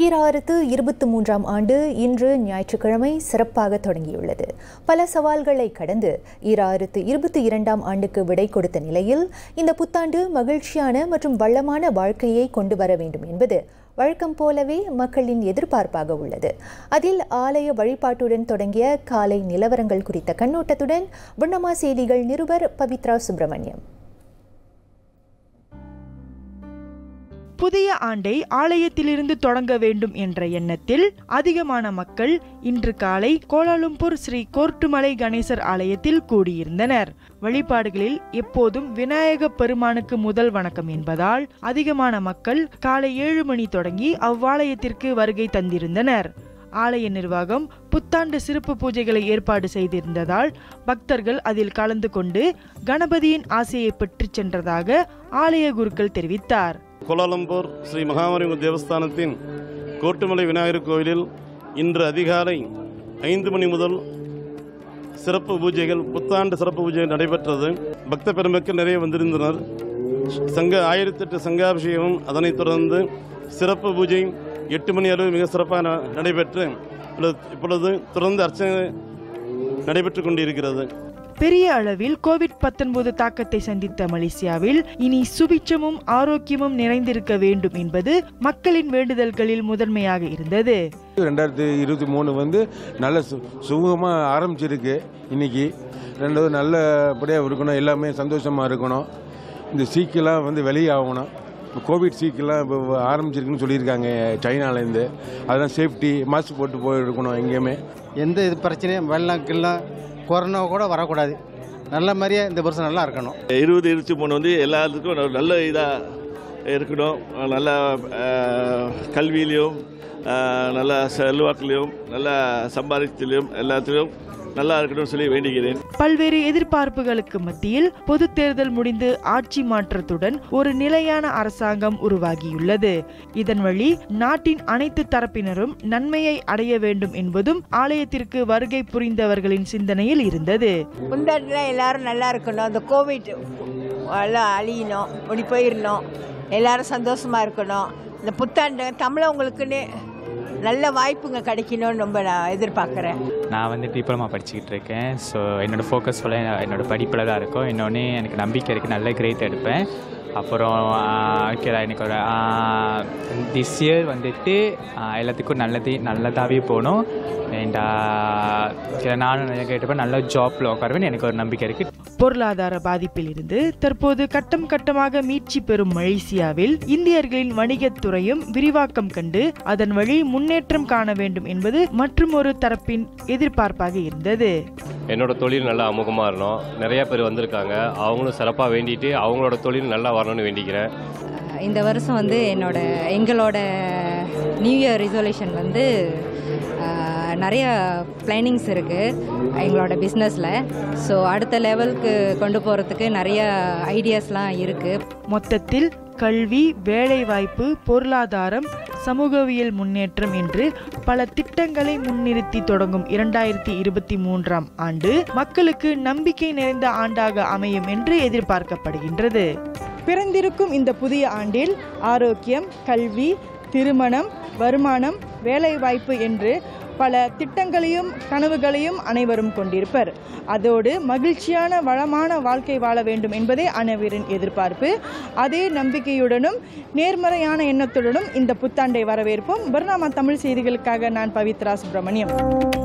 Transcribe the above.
ஈராயிரத்து இருபத்தி மூன்றாம் ஆண்டு இன்று ஞாயிற்றுக்கிழமை சிறப்பாக தொடங்கியுள்ளது பல சவால்களை கடந்து ஈராயிரத்து இருபத்தி இரண்டாம் ஆண்டுக்கு விடை கொடுத்த நிலையில் இந்த புத்தாண்டு மகிழ்ச்சியான மற்றும் வளமான வாழ்க்கையை கொண்டு வர வேண்டும் என்பது வழக்கம் போலவே மக்களின் எதிர்பார்ப்பாக உள்ளது அதில் ஆலய வழிபாட்டுடன் தொடங்கிய காலை நிலவரங்கள் குறித்த கண்ணோட்டத்துடன் வண்ணமா செய்திகள் நிருபர் பவித்ரா சுப்பிரமணியம் புதிய ஆண்டை ஆலயத்திலிருந்து தொடங்க வேண்டும் என்ற எண்ணத்தில் அதிகமான மக்கள் இன்று காலை கோலாலும்பூர் ஸ்ரீ கோர்ட்டுமலை கணேசர் ஆலயத்தில் கூடியிருந்தனர் வழிபாடுகளில் எப்போதும் விநாயக பெருமானுக்கு முதல் வணக்கம் என்பதால் அதிகமான மக்கள் காலை ஏழு மணி தொடங்கி அவ்வாலயத்திற்கு வருகை தந்திருந்தனர் ஆலய நிர்வாகம் புத்தாண்டு சிறப்பு பூஜைகளை ஏற்பாடு செய்திருந்ததால் பக்தர்கள் அதில் கலந்து கொண்டு கணபதியின் ஆசையை பெற்றுச் சென்றதாக ஆலய குருக்கள் தெரிவித்தார் கோலாலம்பூர் ஸ்ரீ மகாமரிங்க தேவஸ்தானத்தின் கோட்டுமலை விநாயகர் கோவிலில் இன்று அதிகாலை ஐந்து மணி முதல் சிறப்பு பூஜைகள் புத்தாண்டு சிறப்பு பூஜைகள் நடைபெற்றது பக்த பெருமக்கள் நிறைய வந்திருந்தனர் சங்க ஆயிரத்தெட்டு சங்காபிஷேகம் அதனைத் தொடர்ந்து சிறப்பு பூஜை எட்டு மணி அளவு மிக சிறப்பாக ந- நடைபெற்று இப்பொழுது- இப்பொழுது தொடர்ந்து அர்ச்சனை நடைபெற்றுக் கொண்டிருக்கிறது பெரிய அளவில் கோவிட் 19 தாக்கத்தை சந்தித்த மலேசியாவில் இனி சுபிட்சமும் ஆரோக்கியமும் நிறைந்திருக்க வேண்டும் என்பது மக்களின் வேண்டுதல்களில் முதன்மையாக இருந்தது ரெண்டாயிரத்தி இருபத்தி மூணு வந்து நல்ல சு சுமூகமாக ஆரம்பிச்சிருக்கு இன்னைக்கு ரெண்டாவது நல்லபடியாக இருக்கணும் எல்லாமே சந்தோஷமாக இருக்கணும் இந்த சீக்கெல்லாம் வந்து வெளியாகணும் இப்போ கோவிட் சீக்கெல்லாம் இப்போ ஆரம்பிச்சிருக்குன்னு சொல்லியிருக்காங்க சைனாலேருந்து அதெல்லாம் சேஃப்டி மாஸ்க் போட்டு போய் இருக்கணும் எங்கேயுமே எந்த இது பிரச்சனையும் வெள்ளம் கிள்ளம் கொரோனா கூட வரக்கூடாது நல்ல மாதிரியே இந்த வருஷம் நல்லா இருக்கணும் இருபது இருபத்தி மூணு வந்து எல்லாத்துக்கும் ஒரு நல்ல இதாக இருக்கணும் நல்ல அஹ், கல்வியிலையும் அஹ், நல்ல செல்வாக்குலையும் நல்ல சம்பாதித்திலையும் எல்லாத்துலையும் நல்லா இருக்கணும்னு சொல்லி வேண்டிக்கிறேன் பல்வேறு எதிர்பார்ப்புகளுக்கு மத்தியில் பொது தேர்தல் முடிந்து ஆட்சி மாற்றத்துடன் ஒரு நிலையான அரசாங்கம் உருவாகியுள்ளது இதன் வழி நாட்டின் அனைத்து தரப்பினரும் நன்மையை அடைய வேண்டும் என்பதும் ஆலயத்திற்கு வருகை புரிந்தவர்களின் சிந்தனையில் இருந்தது புந்தாட்டில் எல்லாரும் நல்லா இருக்கணும் அந்த கோவிட் எல்லாம் அழியணும் இப்படி போயிடணும் எல்லாரும் சந்தோஷமா இருக்கணும் இந்த புத்தாண்டு தமிழவங்களுக்குன்னு நல்ல வாய்ப்புங்க கிடைக்கணும்னு ரொம்ப நான் எதிர்பார்க்குறேன் நான் வந்து டிப்ளமா படிச்சுக்கிட்டு இருக்கேன் ஸோ என்னோடய ஃபோக்கஸ் ஃபுல்லாக என்னோடய படிப்பில் தான் இருக்கும் இன்னொன்று எனக்கு நம்பிக்கை இருக்குது நல்ல கிரேட் எடுப்பேன் அப்புறம் ஓகே எனக்கு ஒரு திஸ் இயர் வந்துட்டு ஆஹ், எல்லாத்துக்கும் நல்லது நல்லதாகவே போகணும் அண்ட் நானும் நிறைய கேட்டப்ப நல்ல ஜாப்பில் உட்காருவேன் எனக்கு ஒரு நம்பிக்கை இருக்குது பொருளாதார பாதிப்பில் இருந்து தற்போது கட்டம் கட்டமாக மீட்சி பெறும் மலேசியாவில் இந்தியர்களின் வணிகத் துறையும் விரிவாக்கம் கண்டு அதன் வழி முன்னேற்றம் காண வேண்டும் என்பது மற்றும் ஒரு தரப்பின் எதிர்பார்ப்பாக இருந்தது என்னோட தொழில் நல்லா அமுகமாக இருக்கணும் நிறைய பேர் வந்திருக்காங்க அவங்களும் சிறப்பாக வேண்டிட்டு அவங்களோட தொழில் நல்லா வரணும்னு வேண்டிக்கிறேன் இந்த வருஷம் வந்து என்னோட எங்களோட நியூ இயர் ரிசொல்யூஷன் வந்து ஆஹ், நிறைய பிளானிங்ஸ் இருக்குது எங்களோட பிஸ்னஸில் ஸோ அடுத்த லெவலுக்கு கொண்டு போகிறதுக்கு நிறைய ஐடியாஸ்லாம் இருக்குது மொத்தத்தில் கல்வி வேலைவாய்ப்பு பொருளாதாரம் சமூகவியல் முன்னேற்றம் என்று பல திட்டங்களை முன்னிறுத்தி தொடங்கும் இரண்டாயிரத்தி இருபத்தி மூன்றாம் ஆண்டு மக்களுக்கு நம்பிக்கை நிறைந்த ஆண்டாக அமையும் என்று எதிர்பார்க்கப்படுகின்றது பிறந்திருக்கும் இந்த புதிய ஆண்டில் ஆரோக்கியம் கல்வி திருமணம் வருமானம் வேலைவாய்ப்பு என்று பல திட்டங்களையும் கனவுகளையும் அனைவரும் கொண்டிருப்பர் அதோடு மகிழ்ச்சியான வளமான வாழ்க்கை வாழ வேண்டும் என்பதே அனைவரின் எதிர்பார்ப்பு அதே நம்பிக்கையுடனும் நேர்மறையான எண்ணத்துடனும் இந்த புத்தாண்டை வரவேற்போம் பர்னாமா தமிழ் செய்திகளுக்காக நான் பவித்ரா சுப்பிரமணியம்